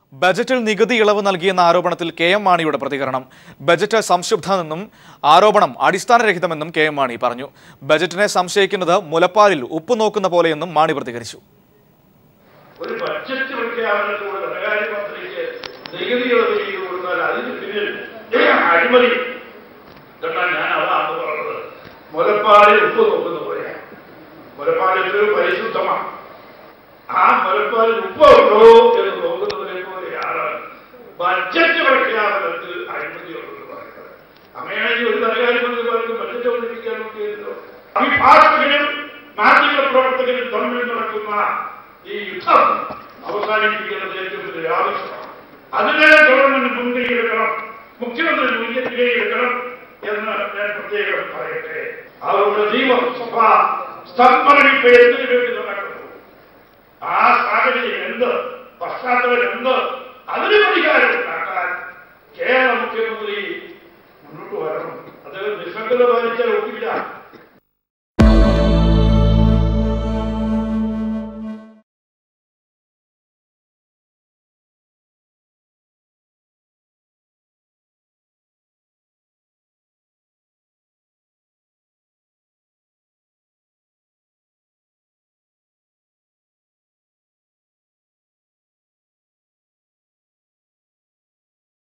ബജറ്റിൽ നികുതി ഇളവ് നൽകിയെന്ന ആരോപണത്തിൽ കെ എം മാണിയുടെ പ്രതികരണം ബജറ്റ് സംശുദ്ധമെന്നും ആരോപണം അടിസ്ഥാനരഹിതമെന്നും കെ എം മാണി പറഞ്ഞു ബജറ്റിനെ സംശയിക്കുന്നത് മുലപ്പാലിൽ ഉപ്പ് നോക്കുന്ന പോലെയെന്നും മാണി പ്രതികരിച്ചു ഒരു ബഡ്ജറ്റ് പ്രഖ്യാപനത്തിലൂടെ ധനകാര്യ മന്ത്രിക്ക് നികുതി ഇളവ് ചെയ്തു കൊടുത്താൽ അതിന് പിന്നിൽ അഴിമതി എന്നാൽ ഞാൻ അതാണ് പറഞ്ഞത് മുലപ്പാലിൽ ഉപ്പ് നോക്കുന്ന പോലെയാണ് മുലപ്പാൽ എത്രയോ പരിശുദ്ധമാണ് ആ മുലപ്പാലിൽ ഉപ്പ് ഉണ്ടോ എന്ന് നോക്കുന്നതിനെ പോലെയാണ് ബഡ്ജറ്റ് പ്രഖ്യാപനത്തിൽ അഴിമതി ഉള്ളത് പറയുന്നത് അങ്ങനെയാണെങ്കിൽ ഒരു ധനകാര്യ മന്ത്രി പറഞ്ഞു ബഡ്ജറ്റ് അവതരിപ്പിക്കാൻ നോക്കിയല്ലോ അഭിഭാഷകരും മാധ്യമ പ്രവർത്തകരും തമ്മിൽ നടക്കുന്ന ഈ യുദ്ധം അവസാനിപ്പിക്കുന്നത് ഏറ്റവും വലിയ ആവശ്യമാണ് അതിനെ ഗവൺമെന്റ് മുൻകൈയെടുക്കണം മുഖ്യമന്ത്രി മുൻകൈയെടുക്കണം എന്ന് ഞാൻ പ്രത്യേകം പറയട്ടെ അവരുടെ നിയമസഭ സ്തംഭനിപ്പ് എന്തിനു വേണ്ടി നടക്കുന്നു ആ സാഹചര്യം എന്ത് പശ്ചാത്തലം എന്ത് അതിന് പരിഹാരം ഉണ്ടാക്കാൻ കേരള മുഖ്യമന്ത്രി മുന്നോട്ട് വരണം അത് നിസ്സംഗത പാലിച്ചാൽ ഒക്കില്ല